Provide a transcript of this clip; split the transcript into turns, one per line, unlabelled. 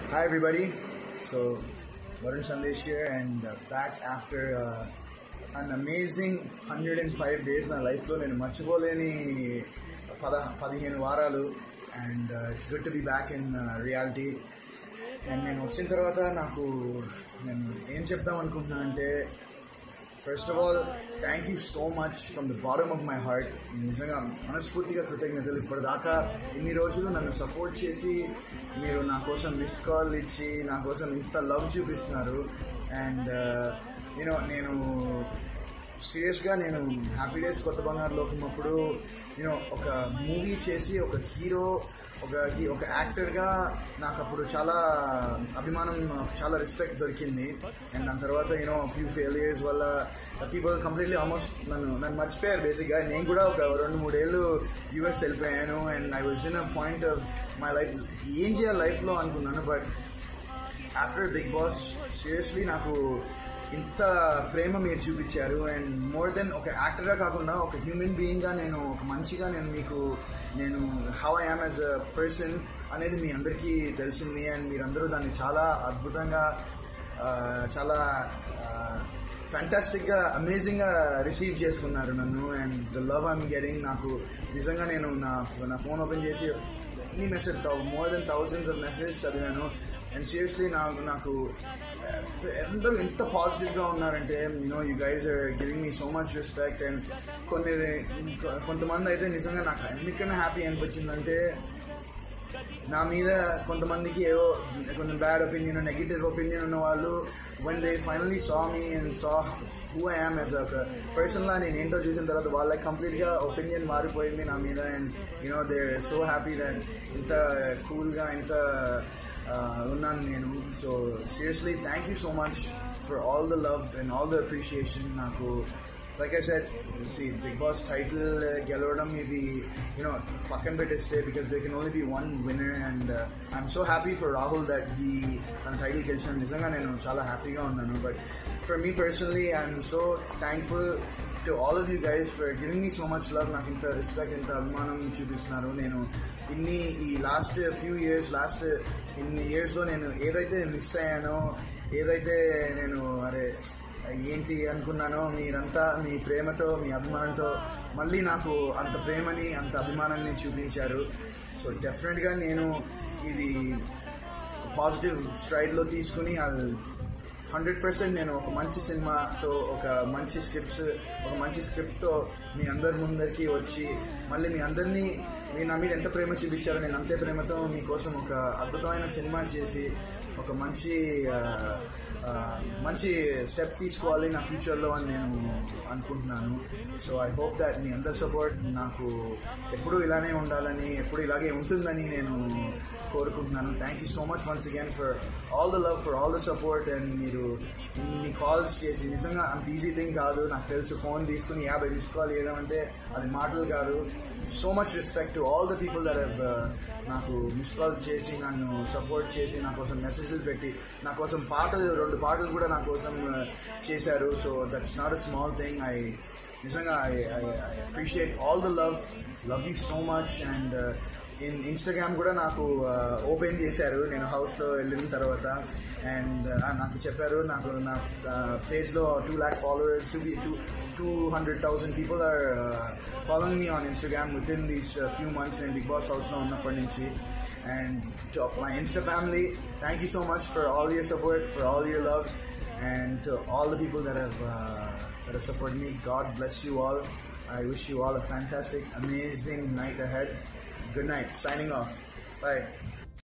Hi, everybody. So, Varun Sandesh here, and uh, back after uh, an amazing 105 days నా లైఫ్లో నేను మర్చిపోలేని పద పదిహేను వారాలు and it's good to be back in reality and నేను వచ్చిన తర్వాత నాకు నేను ఏం చెప్దాం అనుకుంటున్నా అంటే first of all thank you so much from the bottom of my heart నిజంగా మనస్ఫూర్తిగా కృతజ్ఞతలు ఇప్పటిదాకా ఇన్ని రోజులు నన్ను సపోర్ట్ చేసి మీరు నా కోసం మిస్డ్ కాల్ ఇచ్చి నా కోసం ఇంత లవ్ చూపిస్తున్నారు అండ్ యూనో నేను సీరియస్గా నేను హ్యాపీ డేస్ కొత్త బంగారు లోకం అప్పుడు యూనో ఒక మూవీ చేసి ఒక హీరో ఒక ఒక యాక్టర్గా నాకు అప్పుడు చాలా అభిమానం చాలా రెస్పెక్ట్ దొరికింది అండ్ దాని తర్వాత యూనో ఫ్యూ ఫెయిలియర్స్ వల్ల పీపుల్ కంప్లీట్లీ ఆల్మోస్ట్ నన్ను నన్ను మర్చిపోయారు బేసిక్గా నేను కూడా ఒక రెండు మూడేళ్ళు యూఎస్ వెళ్ళిపోయాను and I was in a point of my life ఏం చేయాలి లైఫ్లో అనుకున్నాను but after Bigg Boss seriously నాకు ఇంత ప్రేమ మీరు చూపించారు అండ్ మోర్ దెన్ ఒక యాక్టర్గా కాకుండా ఒక హ్యూమన్ బీయింగ్గా నేను ఒక మంచిగా నేను మీకు నేను how I am as a person అనేది మీ అందరికీ తెలిసింది అండ్ మీరందరూ దాన్ని చాలా అద్భుతంగా ఆ, చాలా ఫ్యాంటాస్టిక్గా అమేజింగ్గా రిసీవ్ చేసుకున్నారు నన్ను and the love I'm getting నాకు నిజంగా నేను నా నా ఫోన్ ఓపెన్ చేసి ఎన్ని message more than thousands of message చదివాను అండ్ సీరియస్లీ నాకు నాకు అందరూ ఎంత పాజిటివ్గా ఉన్నారంటే you know you guys are giving me so much respect and కొన్ని కొంతమంది అయితే నిజంగా నాకు ఎందుకన్నా హ్యాపీ అనిపించిందంటే నా మీద కొంతమందికి ఏవో కొంచెం బ్యాడ్ ఒపీనియన్ నెగిటివ్ ఒపీనియన్ ఉన్న వాళ్ళు one day finally saw me and saw who I am as ఒక పర్సన్లా నేను ఏంటో చూసిన తర్వాత వాళ్ళకి కంప్లీట్గా ఒపీనియన్ మారిపోయింది నా మీద and you know they so happy that ఇంత కూల్గా ఇంత ఉన్నాను నేను so seriously thank you so much for all the love and all the appreciation నాకు like I said, see, Big Boss title uh, గెలవడం ఇది యూనో పక్కన పెట్టేస్తే because there can only be one winner and uh, I'm so happy for Rahul that he తన title గెలిచిన నిజంగా నేను చాలా హ్యాపీగా ఉన్నాను but for me personally I'm so thankful to all of you guys for giving me so much love నాకు ఇంత respect ఇంత అభిమానం చూపిస్తున్నారు నేను ఇన్ని ఈ లాస్ట్ ఫ్యూ ఇయర్స్ లాస్ట్ ఇన్ని ఇయర్స్లో నేను ఏదైతే మిస్ అయ్యానో ఏదైతే నేను అరే ఏంటి అనుకున్నానో మీరంతా మీ ప్రేమతో మీ అభిమానంతో మళ్ళీ నాకు అంత ప్రేమని అంత అభిమానాన్ని చూపించారు సో డెఫినెట్గా నేను ఇది పాజిటివ్ స్ట్రైడ్లో తీసుకుని అది హండ్రెడ్ పర్సెంట్ నేను ఒక మంచి సినిమాతో ఒక మంచి స్క్రిప్ట్స్ ఒక మంచి స్క్రిప్ట్తో మీ అందరి ముందరికి వచ్చి మళ్ళీ మీ అందరినీ మీరు నా మీద ఎంత ప్రేమ చూపించారో నేను అంతే ప్రేమతో మీకోసం ఒక అద్భుతమైన సినిమా చేసి ఒక మంచి ఆ, ఆ, మంచి స్టెప్ తీసుకోవాలి నా ఫ్యూచర్లో అని నేను అనుకుంటున్నాను సో ఐ హోప్ దాట్ మీ అందరి సపోర్ట్ నాకు ఎప్పుడూ ఇలానే ఉండాలని ఎప్పుడు ఇలాగే ఉంటుందని నేను కోరుకుంటున్నాను thank you so much once again for all the love for all the support and మీరు ఇన్ని కాల్స్ చేసి నిజంగా అంత ఈజీ థింగ్ కాదు నాకు తెలుసు ఫోన్ తీసుకుని యాభై మిస్ కాల్ చేయడం అంటే అది మాటలు కాదు so much respect to all the people that have నాకు మిస్ కాల్ చేసి నన్ను సపోర్ట్ చేసి నా కోసం మెసేజ్లు పెట్టి నా కోసం పాటలు రెండు పాటలు కూడా నా కోసం uh, చేశారు so that's not a small thing I నిజంగా I I appreciate all the love love you so much and in Instagram కూడా నాకు ఓపెన్ చేశారు నేను హౌస్లో వెళ్ళిన తర్వాత అండ్ నాకు చెప్పారు నాకు నా పేజ్లో two lakh followers two two two hundred thousand people are following me on Instagram within these few months నేను బిగ్ బాస్ హౌస్లో ఉన్నప్పటి నుంచి and to my Insta family, thank you so much for all your support, for all your love, and to all the people that have uh, that have supported me. God bless you all. I wish you all a fantastic, amazing night ahead. Good night. Signing off. Bye.